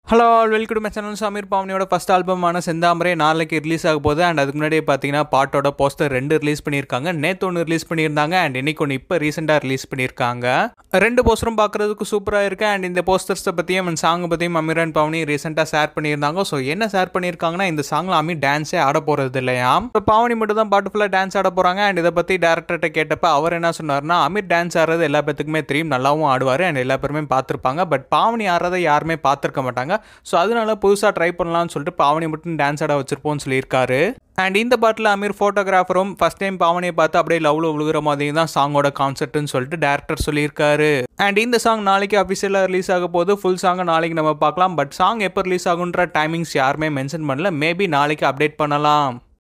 hello all welcome to my channel Sameer பாவனியோட first ஆல்பமான செந்தாமரே நாளைக்கு ரிலீஸ் ஆக போகுது அண்ட் அதுக்கு முன்னாடியே பார்த்தீங்கன்னா பாட்டோட போஸ்டர் ரெண்டு ரிலீஸ் பண்ணியிருக்காங்க நேற்று ஒன்று ரிலீஸ் பண்ணியிருந்தாங்க அண்ட் இன்னைக்கு ஒன்று இப்போ ரீசெண்டாக ரிலீஸ் பண்ணியிருக்காங்க ரெண்டு போஸ்டரும் பார்க்குறதுக்கு சூப்பராக இருக்கு அண்ட் இந்த போஸ்டர்ஸை பற்றியும் அண்ட் சாங்கை பற்றியும் அமீரன் பாவனி ரீசெண்டாக ஷேர் பண்ணியிருந்தாங்க ஸோ என்ன ஷேர் பண்ணியிருக்காங்கன்னா இந்த சாங்கில் அமீ டான்ஸே ஆட போகிறது இல்லையா இப்போ பாவனி மட்டும் தான் பாட்டு ஃபுல்லாக டான்ஸ் ஆட போகிறாங்க அண்ட் இதை பற்றி டேரக்டர்கிட்ட கேட்டப்ப அவர் என்ன சொன்னார்னா அமீர் டான்ஸ் ஆடுறது எல்லா பேத்துக்குமே தெரியும் நல்லாவும் ஆடுவார் அண்ட் எல்லா பேருமே பார்த்துருப்பாங்க பட் பாவனி ஆடுறதை யாருமே பார்த்துருக்க மாட்டாங்க ஸோ அதனால புதுசாக ட்ரை பண்ணலாம்னு சொல்லிட்டு பாவனி மட்டும் டான்ஸ் ஆட வச்சிருப்போம்னு சொல்லியிருக்காரு அண்ட் இந்த பாட்டில் அமீர் ஃபோட்டோகிராஃபரும் ஃபஸ்ட் டைம் பாவனியை பார்த்து அப்படியே லவ்ல விழுகிற மாதிரி தான் சாங்கோட கான்செப்ட்னு சொல்லிட்டு டேரக்டர் சொல்லியிருக்காரு அண்ட் இந்த சாங் நாளைக்கு அஃபிஷியலாக ரிலீஸ் ஆக போது ஃபுல் சாங்கை நாளைக்கு நம்ம பார்க்கலாம் பட் சாங் எப்போ ரிலீஸ் ஆகுன்ற டைமிங்ஸ் யாருமே மென்ஷன் பண்ணல மேபி நாளைக்கு அப்டேட் பண்ணலாம்